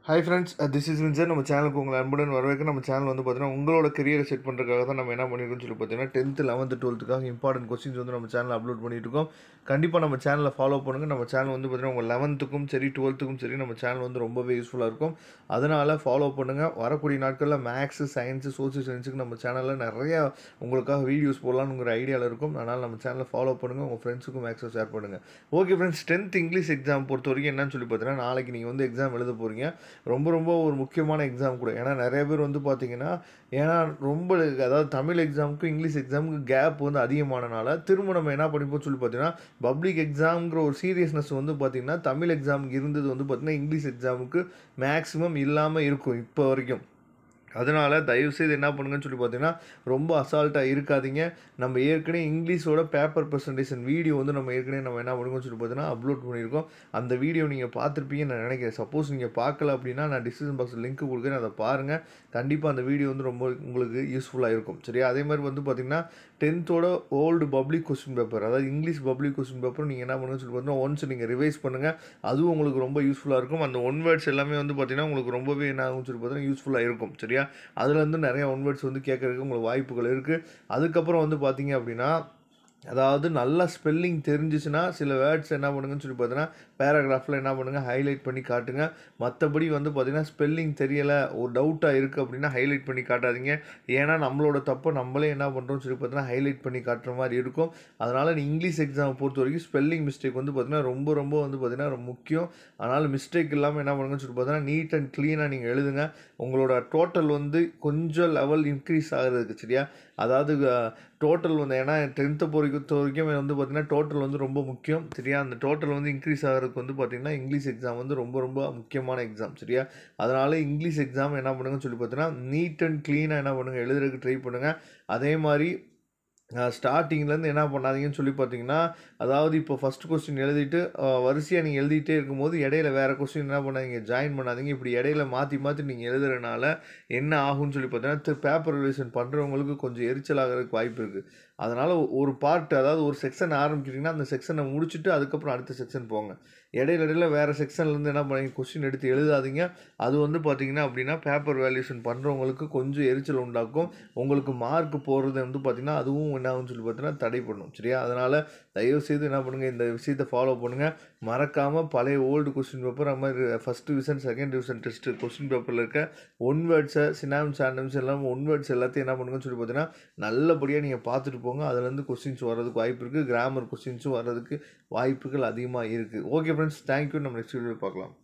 hi friends this is Winsor நம்ம சேனலுக்கு உங்களை அன்புடன் வரவேற்க நம்ம சேனல் வந்து பார்த்தீங்கன்னா உங்களோட கரியரை செட் பண்ணுறதுக்காக தான் நம்ம என்ன பண்ணியிருக்கோம்னு சொல்லி பார்த்தீங்கன்னா டென்த்து லெவன்த்து டுவெல்த்துக்காக இம்பார்ட்டன்ட் கொஸ்டின்ஸ் வந்து நம்ம சேனலில் அப்லோட் பண்ணிட்டு இருக்கோம் கண்டிப்பாக நம்ம சேனலை ஃபாலோ பண்ணுங்கள் நம்ம சேனல் வந்து பார்த்தீங்கன்னா உங்கள் லெவன்த்துக்கும் சரி டுவெல்த்துக்கும் சரி நம்ம சேனல் வந்து ரொம்பவே யூஸ்ஃபுல்லாக இருக்கும் அதனால் ஃபாலோ பண்ணுங்கள் வரக்கூடிய நாட்களில் மேக்ஸு சயின்ஸு சோசியல் சயின்ஸுக்கு நம்ம சேனலில் நிறையா உங்களுக்காக வீடியோஸ் போடலாம்னுங்கிற ஐடியாவில் இருக்கும் அதனால் நம்ம சேனலை ஃபாலோ பண்ணுங்கள் உங்கள் ஃப்ரெண்ட்ஸுக்கும் மேக்ஸை ஷேர் பண்ணுங்கள் okay friends tenth English exam பொறுத்த வரைக்கும் என்னன்னு சொல்லி பார்த்தீங்கன்னா நாளைக்கு நீங்கள் வந்து எக்ஸாம் எழுத போகிறீங்க ரொம்ப ரொம்ப ஒரு முக்கியமான எக்ஸாம் கூட ஏன்னா நிறைய பேர் வந்து பார்த்தீங்கன்னா ஏன்னா ரொம்ப அதாவது தமிழ் எக்ஸாமுக்கும் இங்கிலீஷ் எக்ஸாமுக்கு கேப் வந்து அதிகமானனால திரும்ப நம்ம என்ன பண்ணிப்போம் சொல்லி பார்த்தீங்கன்னா பப்ளிக் எக்ஸாம்ங்கிற ஒரு சீரியஸ்னஸ் வந்து பார்த்தீங்கன்னா தமிழ் எக்ஸாமுக்கு இருந்தது வந்து பார்த்தீங்கன்னா இங்கிலீஷ் எக்ஸாமுக்கு மேக்ஸிமம் இல்லாமல் இருக்கும் இப்போ வரைக்கும் அதனால் தயவுசெய்து என்ன பண்ணுங்கன்னு சொல்லி பார்த்தீங்கன்னா ரொம்ப அசால்ட்டாக இருக்காதீங்க நம்ம ஏற்கனவே இங்கிலீஷோட பேப்பர் ப்ரெசன்டேஷன் வீடியோ வந்து நம்ம ஏற்கனவே நம்ம என்ன பண்ணுங்கன்னு சொல்லி பார்த்தீங்கன்னா அப்லோட் பண்ணியிருக்கோம் அந்த வீடியோ நீங்கள் பார்த்துருப்பீங்கன்னு நான் நினைக்கிறேன் சப்போஸ் நீங்கள் பார்க்கல அப்படின்னா நான் டிஸ்கிரிப்ஷன் பாக்ஸில் லிங்க் கொடுக்குறேன் அதை பாருங்கள் கண்டிப்பாக அந்த வீடியோ வந்து ரொம்ப உங்களுக்கு யூஸ்ஃபுல்லாக இருக்கும் சரியா அதே மாதிரி வந்து பார்த்தீங்கன்னா டென்த்தோட ஓல்டு பப்ளிக் கொஸ்டின் பேப்பர் அதாவது இங்கிலீஷ் பப்ளிக் கொஸ்டின் பேப்பர் நீங்கள் என்ன பண்ணுங்கன்னு சொல்லி பார்த்தீங்கன்னா ஒன்ஸ் நீங்கள் ரிவைஸ் பண்ணுங்கள் அதுவும் உங்களுக்கு ரொம்ப யூஸ்ஃபுல்லாக இருக்கும் அந்த ஒன் வேர்ட்ஸ் எல்லாமே வந்து பார்த்தீங்கன்னா உங்களுக்கு ரொம்பவே என்ன ஆகும்னு சொல்லி பார்த்தீங்கன்னா யூஸ்ஃபுல்லாக இருக்கும் சரியா அதுலேருந்து நிறைய ஒன் வேர்ட்ஸ் வந்து கேட்கறதுக்கு உங்களுக்கு வாய்ப்புகள் இருக்குது அதுக்கப்புறம் வந்து பார்த்தீங்க அப்படின்னா அதாவது நல்லா ஸ்பெல்லிங் தெரிஞ்சிச்சுன்னா சில வேர்ட்ஸ் என்ன பண்ணுங்கன்னு சொல்லி பார்த்தீங்கன்னா பேராகிராஃபில் என்ன பண்ணுங்கள் ஹைலைட் பண்ணி காட்டுங்க மற்றபடி வந்து பார்த்தீங்கன்னா ஸ்பெல்லிங் தெரியலை ஒரு டவுட்டாக இருக்குது அப்படின்னா ஹைலைட் பண்ணி காட்டாதீங்க ஏன்னா நம்மளோட தப்பை நம்மளே என்ன பண்ணுறோம்னு சொல்லி பார்த்தீங்கன்னா ஹைலைட் பண்ணி காட்டுற மாதிரி இருக்கும் அதனால் நீ இங்கிலீஷ் எக்ஸாமை பொறுத்த வரைக்கும் ஸ்பெல்லிங் மிஸ்டேக் வந்து பார்த்தீங்கன்னா ரொம்ப ரொம்ப வந்து பார்த்தீங்கன்னா ரொம்ப முக்கியம் அதனால் மிஸ்டேக் இல்லாமல் என்ன பண்ணுங்கன்னு சொல்லி பார்த்தீங்கன்னா நீட் அண்ட் க்ளீனாக நீங்கள் எழுதுங்க உங்களோட டோட்டல் வந்து கொஞ்சம் லெவல் இன்க்ரீஸ் ஆகிறதுக்கு சரியா அதாவது டோட்டல் வந்து ஏன்னா டென்த்தை பொறுத்த வரைக்கும் வந்து பார்த்திங்கன்னா டோட்டல் வந்து ரொம்ப முக்கியம் சரியா அந்த டோட்டல் வந்து இன்க்ரீஸ் ஆகிறதுக்கு வந்து பார்த்திங்கன்னா இங்கிலீஷ் எக்ஸாம் வந்து ரொம்ப ரொம்ப முக்கியமான எக்ஸாம் சரியா அதனால் இங்கிலீஷ் எக்ஸாம் என்ன பண்ணுங்கன்னு சொல்லி பார்த்தீங்கன்னா நீட் அண்ட் க்ளீனாக என்ன பண்ணுங்கள் எழுதுறதுக்கு ட்ரை பண்ணுங்கள் அதே மாதிரி ஸ்டார்டிங்லேருந்து என்ன பண்ணாதீங்கன்னு சொல்லி பார்த்தீங்கன்னா அதாவது இப்போ ஃபஸ்ட் கொஸ்டின் எழுதிட்டு வரிசையாக நீங்கள் எழுதிட்டே இருக்கும்போது இடையில வேறு கொஸ்டின் என்ன பண்ணாதீங்க ஜாயின் பண்ணாதீங்க இப்படி இடையில மாற்றி மாற்றி நீங்கள் எழுதுறதுனால என்ன ஆகும்னு சொல்லி பார்த்தீங்கன்னா பேப்பர் ரிவிஷன் பண்ணுறவங்களுக்கு கொஞ்சம் எரிச்சல் ஆகிறதுக்கு வாய்ப்பு இருக்குது அதனால் ஒரு பார்ட் அதாவது ஒரு செக்ஷன் ஆரம்பிச்சிட்டிங்கன்னா அந்த செக்ஷனை முடிச்சுட்டு அதுக்கப்புறம் அடுத்த செக்ஷன் போங்க இடையில இடையில வேறு செக்ஷன்லேருந்து என்ன பண்ணி கொஸ்டின் எடுத்து எழுதாதீங்க அது வந்து பார்த்திங்கன்னா அப்படின்னா பேப்பர் வேல்யூஷன் பண்ணுறவங்களுக்கு கொஞ்சம் எரிச்சல் உண்டாக்கும் உங்களுக்கு மார்க் போடுறது வந்து பார்த்திங்கன்னா அதுவும் என்ன ஆகும்னு சொல்லி பார்த்தீங்கன்னா தடை பண்ணும் சரியா அதனால் தயவுசெய்து என்ன பண்ணுங்கள் இந்த விஷயத்தை ஃபாலோ பண்ணுங்கள் மறக்காமல் பழைய ஓல்டு கொஸ்டின் பேப்பர் அது மாதிரி first division second division test question பேப்பரில் இருக்க ஒன் வேர்ட்ஸை சினாம்ஸ் ஆண்டம்ஸ் எல்லாம் ஒன் வேர்ட்ஸ் எல்லாத்தையும் என்ன பண்ணுங்கன்னு சொல்லி பார்த்தீங்கன்னா நல்லபடியாக நீங்கள் பார்த்துட்டு போங்க அதுலேருந்து கொஸ்டின்ஸ் வர்றதுக்கு வாய்ப்பு இருக்குது கிராமர் கொஸ்டின்ஸும் வர்றதுக்கு வாய்ப்புகள் அதிகமாக இருக்குது ஓகே ஃப்ரெண்ட்ஸ் தேங்க்யூ நம்ம நெக்ஸ்ட் வீடியோ பார்க்கலாம்